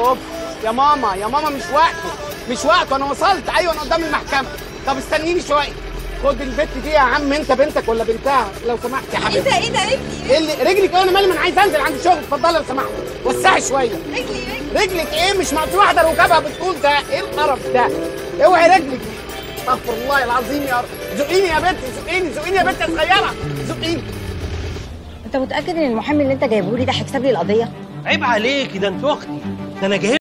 اوف يا ماما يا ماما مش وقته مش وقته انا وصلت ايوه انا قدام المحكمه طب استنيني شويه خد البت دي يا عم انت بنتك ولا بنتها لو سمحت يا ايه حبيبتي ده ايه ده رجلي ايه اللي رجلك ايه انا مالي ما انا عايز انزل عندي شغل اتفضلي لو سمحت وسعي شويه رجلي رجلي رجلك ايه مش ما في واحده ركبها بتقول ده ايه القرف ده اوعي رجلك استغفر الله العظيم يا رب زقيني يا بنتي زقيني زقيني يا بنتي صغيره زقيني انت متاكد ان المحامي اللي انت جايبه لي ده هيكسب لي القضيه عيب عليكي ده انت اختي ده انا جايب